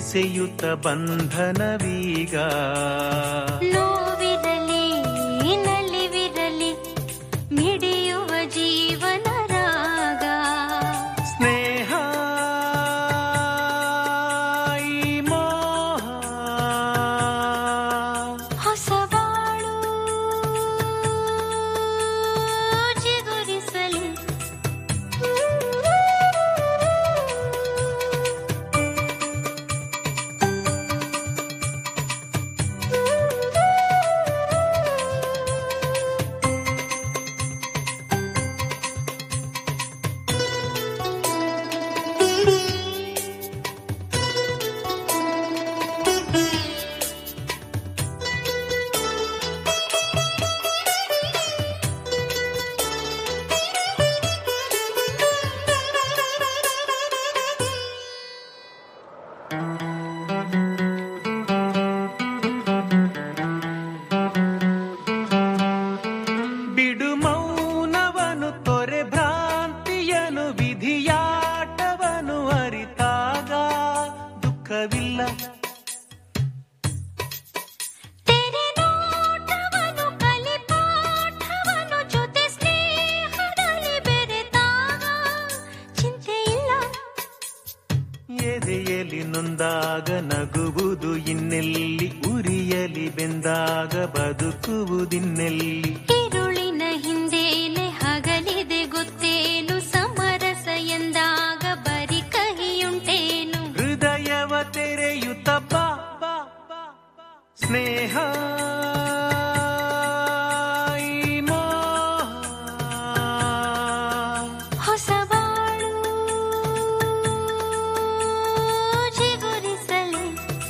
ಬೆಸೆಯುತ್ತ ಬಂಧನವೀಗ ನೋವಿರಲಿ ನಲಿವಿರಲಿ ಮಿಡಿಯುವ ಜೀವನ ರಾಗ ಸ್ನೇಹ ಈ ಮೋಹ ಹೊಸಬಾಳು ಚಿಗುರಿಸಲಿ ಬಿಡು ಮೌನವನು ತೊರೆ ಭ್ರಾಂತಿಯನು ವಿಧಿಯಾಟವನು ಅರಿತಾಗ ದುಃಖವಿಲ್ಲ ತೆರೆ ನೋಟವನು ಕಲಿಪಾಠವನು ಜೊತೆ ಸ್ನೇಹದಲ್ಲಿ ಬೆರೆತಾಗ ಚಿಂತೆ ಇಲ್ಲ ಎದೆಯಲಿ ನೊಂದಾಗ ನಗುವುದು ಇನ್ನೆಲ್ಲಿ ಉರಿಯಲಿ ಬೆಂದಾಗ ಬದುಕುವುದಿನ್ನೆಲ್ಲಿ ഇരുളിನ ಹಿಂದೇನೆ ಹಗಲಿದೆ ಗೊತ್ತೇನು ಸಮರಸ ಎಂದಾಗ ಬರಿ ಕಹಿಯುಂಟೇನು ಹೃದಯವ ತೆರೆಯುತ್ತ ಬಾ ಬಾ, ಬಾ, ಬಾ. ಸ್ನೇಹ ಈ ಮೋಹ. ಹೊಸಬಾಳು ಚಿಗುರಿಸಲಿ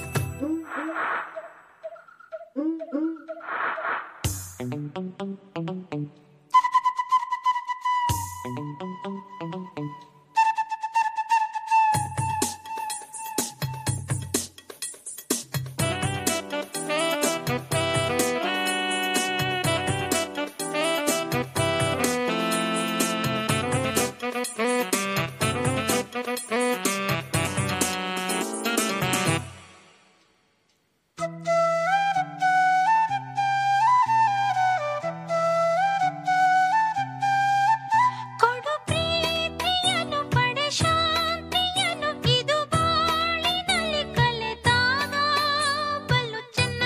ಕೊಡು ಪ್ರೀತಿಯನ್ನು ಪಡೆ ಶಾಂತಿಯನ್ನು ಇದು ಬಾಳಿನಲ್ಲಿ ಕಲೆತಾಗ ಬಲ್ಲು ಚೆನ್ನ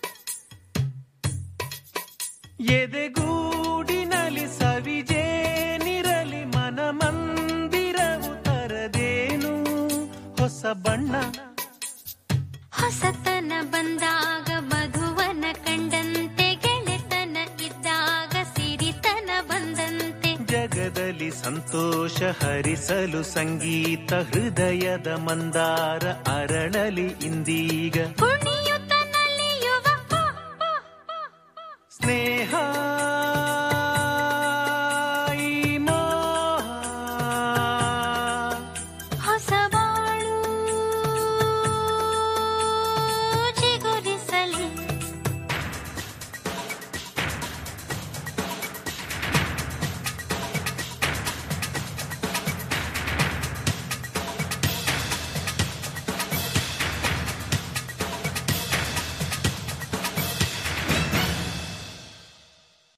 ಎದೆಗೂಡಿನಲ್ಲಿ ಸವಿಜೇನಿರಲಿ ಮನ ಮಂದಿರವು ತರದೇನು ಹೊಸ ಬಣ್ಣ ಹೊಸತನ ಬಂದಾಗ ಮಧುವನ ಕಂಡಂತೆ ಗೆಳೆತನ ಇದ್ದಾಗ ಸಿರಿತನ ಬಂದಂತೆ ಜಗದಲ್ಲಿ ಸಂತೋಷ ಹರಿಸಲು ಸಂಗೀತ ಹೃದಯದ ಮಂದಾರ ಅರಳಲಿ ಇಂದೀಗ ಕುಣಿಯುತ್ತ ನಲಿಯುವ ಸ್ನೇಹ